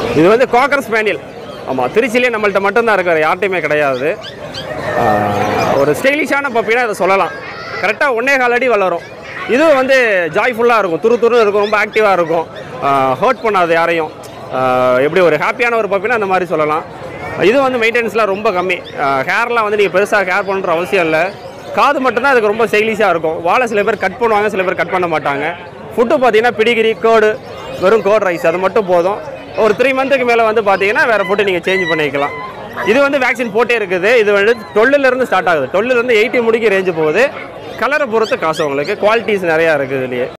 இது வந்து cocker spaniel ஆமாம் திருச்சியிலே நம்மள்ட்ட மட்டும்தான் இருக்காரு யார்ட்டையுமே கிடையாது ஆஹ், ஒரு ஸ்டைலிஷான பப்பினா இதை சொல்லலாம் கரெக்டாக ஒன்னே கால் அடி வளரும் இதுவும் வந்து ஜாய்ஃபுல்லாக இருக்கும் துரு துரு இருக்கும் ரொம்ப ஆக்டிவாக இருக்கும் ஹர்ட் பண்ணாது யாரையும் ஆஹ், எப்படி ஒரு ஹாப்பியான ஒரு பப்பினா அந்த மாதிரி சொல்லலாம் இது வந்து மெயின்டெனன்ஸ்லாம் ரொம்ப கம்மி ஹேர்லாம் வந்து நீங்கள் பெருசாக கேர் பண்ணுற அவசியம் இல்லை காது மட்டும்தான் அதுக்கு ரொம்ப ஸ்டைலிஷாக இருக்கும் வாழை சில பேர் கட் பண்ணுவாங்க சில பேர் கட் பண்ண மாட்டாங்க ஃபுட்டு பார்த்தீங்கன்னா பிடிகிரி கோடு வெறும் கோட் ரைஸ் அது மட்டும் போதும் ஒரு த்ரீ மந்த்துக்கு மேலே வந்து பார்த்தீங்கன்னா வேறு ஃபுட்டு நீங்கள் சேஞ்ச் பண்ணிக்கலாம் இது வந்து வேக்சின் போட்டே இருக்குது இது வந்து 12 ல இருந்து ஸ்டார்ட் ஆகுது 12 ல இருந்து எயிட்டி முடிக்க ரேஞ்சு போகுது கலரை பொறுத்து காசு உங்களுக்கு குவாலிட்டிஸ் நிறையா இருக்குது இதுலேயே